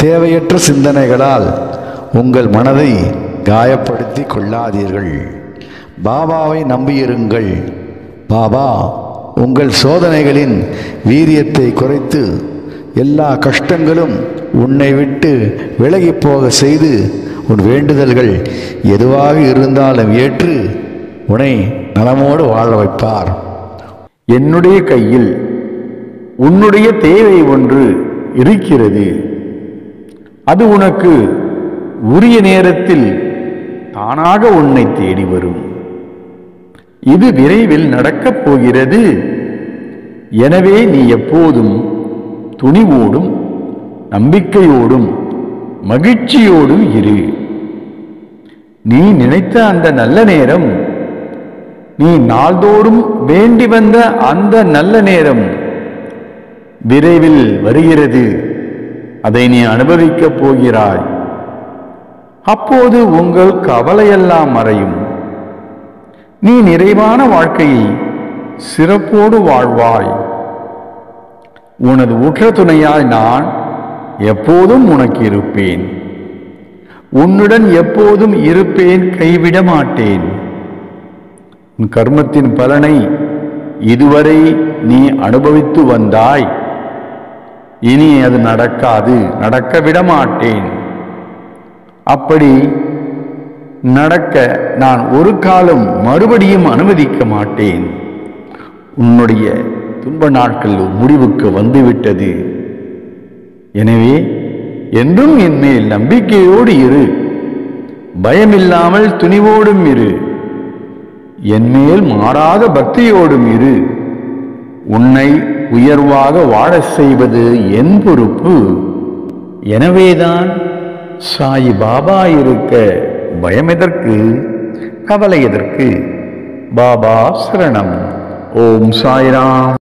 தேவையற்ற சிந்தனைகளால் உங்கள் மனதை காயப்படுத்தி கொள்ளாதீர்கள் பாபாவை நம்பியிருங்கள் பாபா உங்கள் சோதனைகளின் வீரியத்தை குறைத்து எல்லா கஷ்டங்களும் உன்னை விட்டு விலகிப் போக செய்து உன் வேண்டுதல்கள் எதுவாக இருந்தாலும் ஏற்று உன்னை நலமோடு வாழ வைப்பார் என்னுடைய கையில் உன்னுடைய தேவை ஒன்று இருக்கிறது அது உனக்கு உரிய நேரத்தில் தானாக உன்னை தேடி வரும் இது விரைவில் நடக்கப் போகிறது எனவே நீ எப்போதும் துணிவோடும் நம்பிக்கையோடும் மகிழ்ச்சியோடும் இரு நீ நினைத்த அந்த நல்ல நேரம் நீ நாள்தோறும் வேண்டி வந்த அந்த நல்ல நேரம் விரைவில் வருகிறது அதை நீ அனுபவிக்கப் போகிறாய் அப்போது உங்கள் கவலையெல்லாம் மறையும் நீ நிறைவான வாழ்க்கையை சிறப்போடு வாழ்வாய் உனது உற்ற துணையாய் நான் எப்போதும் உனக்கு இருப்பேன் உன்னுடன் எப்போதும் இருப்பேன் கைவிட மாட்டேன் உன் கர்மத்தின் பலனை இதுவரை நீ அனுபவித்து வந்தாய் இனி அது நடக்காது நடக்க விட மாட்டேன் அப்படி நடக்க நான் ஒரு காலம் மறுபடியும் அனுமதிக்க மாட்டேன் உன்னுடைய துன்ப நாட்கள் முடிவுக்கு வந்துவிட்டது எனவே என்றும் என் மேல் நம்பிக்கையோடு இரு பயமில்லாமல் துணிவோடும் இரு என் மேல் மாறாத பக்தியோடும் இரு உன்னை உயர்வாக வாழச் செய்வது என் பொறுப்பு எனவேதான் சாய் பாபா இருக்க பயம் எதற்கு கவலை எதற்கு பாபா சரணம் ஓம் சாய்ராம்